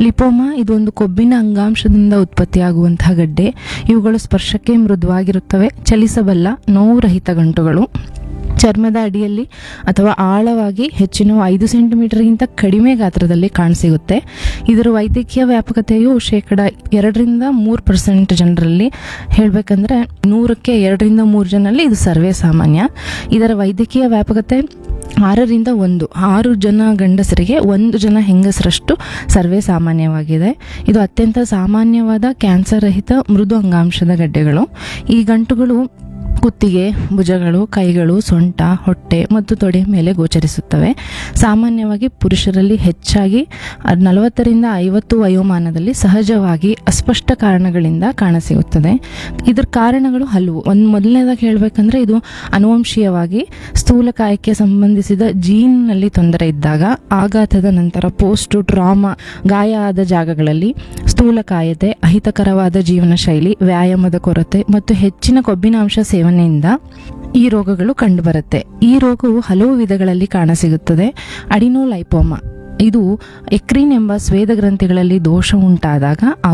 ಲಿಪೋಮಾ ಇದೊಂದು ಕೊಬ್ಬಿನ ಅಂಗಾಂಶದಿಂದ ಉತ್ಪತ್ತಿಯಾಗುವಂತಹ ಗಡ್ಡೆ ಇವುಗಳು ಸ್ಪರ್ಶಕ್ಕೆ ಮೃದುವಾಗಿರುತ್ತವೆ ಚಲಿಸಬಲ್ಲ ನೋವುರಹಿತ ಗಂಟುಗಳು ಚರ್ಮದ ಅಡಿಯಲ್ಲಿ ಅಥವಾ ಆಳವಾಗಿ ಹೆಚ್ಚಿನ ಐದು ಸೆಂಟಿಮೀಟರ್ಗಿಂತ ಕಡಿಮೆ ಗಾತ್ರದಲ್ಲಿ ಕಾಣಸಿಗುತ್ತೆ ಇದರ ವೈದ್ಯಕೀಯ ವ್ಯಾಪಕತೆಯು ಶೇಕಡ ಎರಡರಿಂದ ಮೂರು ಪರ್ಸೆಂಟ್ ಜನರಲ್ಲಿ ಹೇಳಬೇಕಂದ್ರೆ ನೂರಕ್ಕೆ ಎರಡರಿಂದ ಮೂರು ಜನರಲ್ಲಿ ಇದು ಸರ್ವೇ ಸಾಮಾನ್ಯ ಇದರ ವೈದ್ಯಕೀಯ ವ್ಯಾಪಕತೆ ಆರರಿಂದ ಒಂದು ಆರು ಜನ ಗಂಡಸರಿಗೆ ಒಂದು ಜನ ಹೆಂಗಸರಷ್ಟು ಸರ್ವೇ ಸಾಮಾನ್ಯವಾಗಿದೆ ಇದು ಅತ್ಯಂತ ಸಾಮಾನ್ಯವಾದ ಕ್ಯಾನ್ಸರ್ ರಹಿತ ಮೃದು ಅಂಗಾಂಶದ ಗಡ್ಡೆಗಳು ಈ ಗಂಟುಗಳು ಕುತ್ತಿಗೆ ಭುಜಗಳು ಕೈಗಳು ಸೊಂಟ ಹೊಟ್ಟೆ ಮತ್ತು ತೊಡೆ ಮೇಲೆ ಗೋಚರಿಸುತ್ತವೆ ಸಾಮಾನ್ಯವಾಗಿ ಪುರುಷರಲ್ಲಿ ಹೆಚ್ಚಾಗಿ ನಲವತ್ತರಿಂದ ಐವತ್ತು ವಯೋಮಾನದಲ್ಲಿ ಸಹಜವಾಗಿ ಅಸ್ಪಷ್ಟ ಕಾರಣಗಳಿಂದ ಕಾಣಸಿಗುತ್ತದೆ ಇದರ ಕಾರಣಗಳು ಹಲವು ಒಂದು ಮೊದಲನೇದಾಗಿ ಹೇಳಬೇಕಂದ್ರೆ ಇದು ಅನುವಂಶೀಯವಾಗಿ ಸ್ಥೂಲಕಾಯಕ್ಕೆ ಸಂಬಂಧಿಸಿದ ಜೀನ್ನಲ್ಲಿ ತೊಂದರೆ ಇದ್ದಾಗ ಆಘಾತದ ನಂತರ ಪೋಸ್ಟ್ ಟ್ರಾಮಾ ಗಾಯ ಆದ ಜಾಗಗಳಲ್ಲಿ ಸ್ಥೂಲಕಾಯತೆ ಅಹಿತಕರವಾದ ಜೀವನ ಶೈಲಿ ವ್ಯಾಯಾಮದ ಕೊರತೆ ಮತ್ತು ಹೆಚ್ಚಿನ ಕೊಬ್ಬಿನಾಂಶ ಸೇವನೆಯಿಂದ ಈ ರೋಗಗಳು ಕಂಡುಬರುತ್ತೆ ಈ ರೋಗವು ಹಲವು ವಿಧಗಳಲ್ಲಿ ಕಾಣಸಿಗುತ್ತದೆ ಅಡಿನೋಲೈಪೋಮಾ ಇದು ಎಕ್ರಿನ್ ಎಂಬ ಸ್ವೇದ ಗ್ರಂಥಿಗಳಲ್ಲಿ ದೋಷ ಉಂಟಾದಾಗ